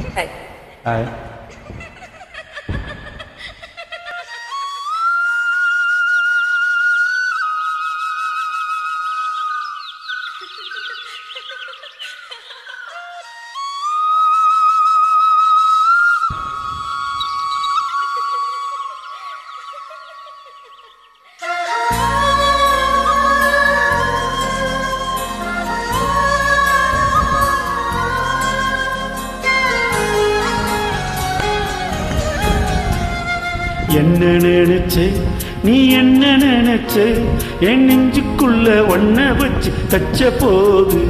hi hi என்ன நினைச்சு நீ என்ன நினைச்சு என் நெஞ்சுக்குள்ள ஒன்ன வச்சு தச்ச போது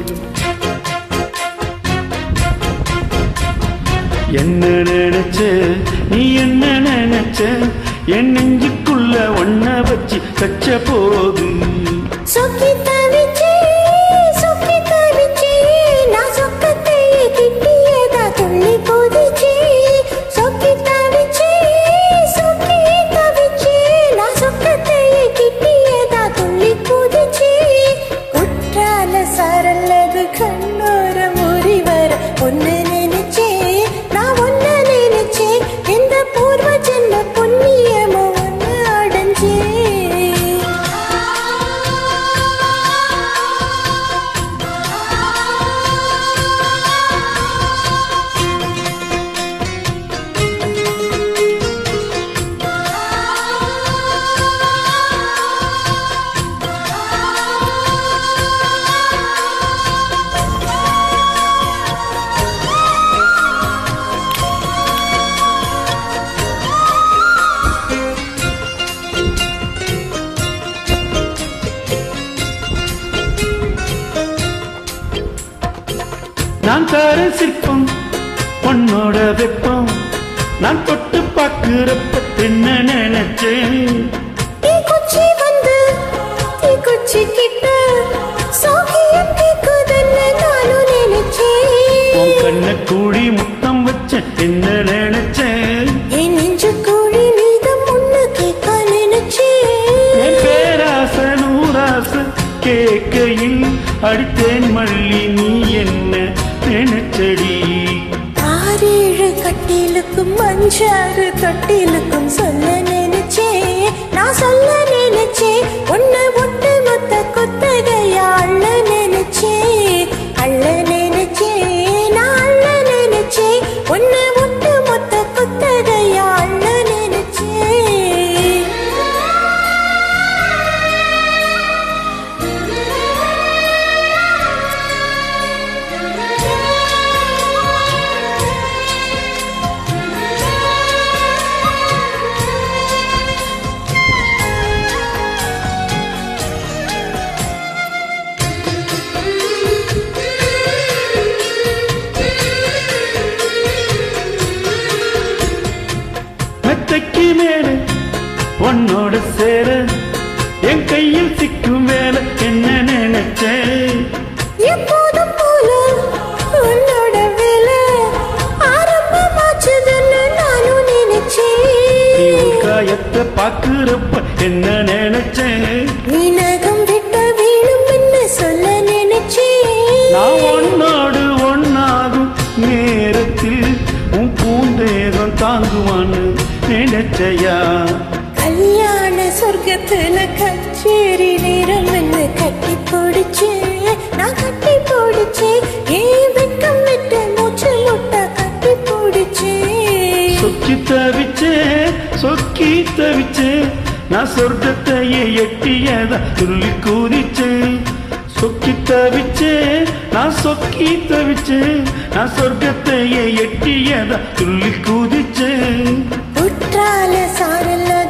என்ன நினைச்சு நீ என்ன நினைச்ச என் நெஞ்சுக்குள்ள ஒன்ன வச்சு தச்ச போது சொக்கி தவிச்சே சொக்கி தவிச்சே நான் சொக்கத்தையே கிட்டியதா துள்ளி குதிச்சே சொக்கி தவிச்சே சொக்கி தவிச்சே நான் சொக்கத்தையே கிட்டியதா துள்ளி குதிச்சே குற்றால சரல்லது கண்ணோர முறிவர ஒன்னு நினைச்சே நான் ஒன்னு நினைச்சே இந்த பூர்வ ஜென்ம புண்ணியமோ ஒன்னு அடைஞ்சே நான் தார சிற்பம் உன்னோட வெப்பம் நான் தொட்டு பார்க்கிறப்ப என்ன நினைச்சேன் தீ குச்சி வந்து தீ குச்சி கிட்ட சோகியம் கேக்குதுன்னு நானும் உன் நினைச்சேன் கண்ண கூடி முத்தம் வச்ச என்ன நினைச்சேன் என் நெஞ்சு கூடி நீதம் ஒண்ணு கேட்க நினைச்சேன் என் பேராச நூராச கேட்கையில் அடித்தேன் மல்லி நீ என்ன நினைச்சடி ஆறேழு கட்டிலுக்கும் அஞ்சாறு தொட்டிலுக்கும் சொல்ல நினைச்சேன் நான் சொல்ல நினைச்சேன் ஒண்ணு ஒட்டு மொத்த குத்தகையா அள்ள நினைச்சேன் அள்ள நினைச்சேன் நான் அள்ள நினைச்சேன் ஒண்ணு ஒட்டு மொத்த குத்தகையா அள்ள நினைச்சேன் மெத்தைக்கு மேல உன்னோட சேர என் கையில் சிக்கும் வேலை என்ன நினைச்சேன் எப்போதும் போல உன்னோட வேலை ஆரம்பமாச்சுதுன்னு நானும் நீ நினைச்சேன் உன் காயத்தை பாக்குறப்ப என்ன நினைச்சேன் நீ நகம் விட்ட வேணும்னு சொல்ல நினைச்சேன் நான் ஒன்னோடு ஒன்னாகும் நேரத்தில் உன் பூந்தேகம் தாங்குவான்னு நினைச்சையா கல்யாண சொர்க்கத்துல கச்சேரி நேரம் என்ன கட்டி போடுச்சு நான் கட்டி போடுச்சு ஏன் வெக்கம் விட்டு மூச்சு முட்டை கட்டி போடுச்சு சொக்கி தவிச்சே சொக்கி தவிச்சே நான் சொர்க்கத்தையே எட்டியதா துள்ளி கூதிச்சே சொக்கி தவிச்சே நான் சொக்கி தவிச்சே நான் சொர்க்கத்தையே எட்டியதா துள்ளி கூதிச்சே குற்றால சாரல்ல